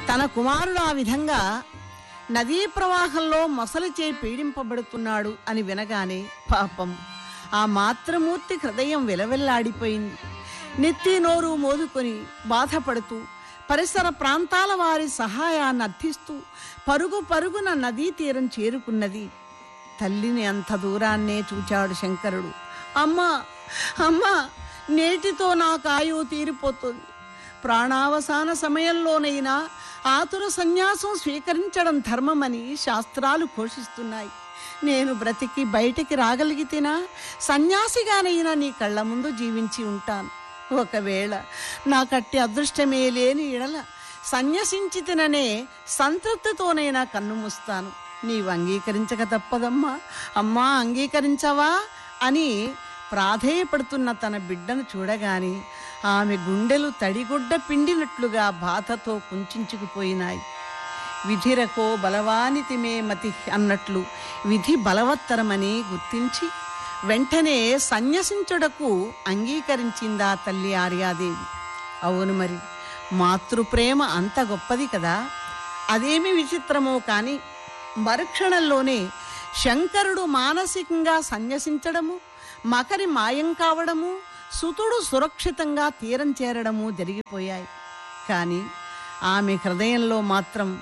తన కుమారుడు ఆ విధంగా నదీ ప్రవాహంలో మొసలిచే పీడింపబడుతున్నాడు అని వినగానే పాపం ఆ మాతృమూర్తి హృదయం విలవిల్లాడిపోయింది నెత్తి నోరు మోదుకొని బాధపడుతూ పరిసర ప్రాంతాల వారి సహాయాన్ని అర్థిస్తూ పరుగు పరుగున నదీ తీరం చేరుకున్నది తల్లిని అంత దూరాన్నే చూచాడు శంకరుడు అమ్మా అమ్మా నేటితో నాకు ఆయువు తీరిపోతుంది ప్రాణావసాన సమయంలోనైనా ఆతుర సన్యాసం స్వీకరించడం ధర్మమని శాస్త్రాలు ఘోషిస్తున్నాయి నేను బ్రతికి బయటికి రాగలిగితేనా సన్యాసిగానైనా నీ కళ్ళ ముందు జీవించి ఉంటాను ఒకవేళ నాకట్టి అదృష్టమే లేని ఎడల సన్యసించి తిననే సంతృప్తితోనైనా కన్ను మూస్తాను నీవు అంగీకరించక తప్పదమ్మా అమ్మా అంగీకరించవా అని ప్రాధేయపడుతున్న తన బిడ్డను చూడగాని ఆమె గుండెలు తడిగుడ్డ పిండినట్లుగా బాధతో కుంచుకుపోయినాయి విధిరకో బలవానితి మే మతి అన్నట్లు విధి బలవత్తరమని గుర్తించి వెంటనే సన్యసించుటకు అంగీకరించిందా తల్లి ఆర్యాదేవి అవును మరి మాతృప్రేమ అంత గొప్పది కదా అదేమి విచిత్రమో కాని మరుక్షణంలోనే శంకరుడు మానసికంగా సన్యసించడము మకరి మాయం కావడము సుతుడు సురక్షితంగా తీరం చేరడము జరిగిపోయాయి కానీ ఆమె హృదయంలో మాత్రం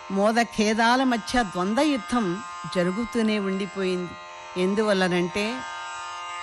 మోదఖేదాల మధ్య ద్వంద్వ యుద్ధం జరుగుతూనే ఉండిపోయింది ఎందువల్లనంటే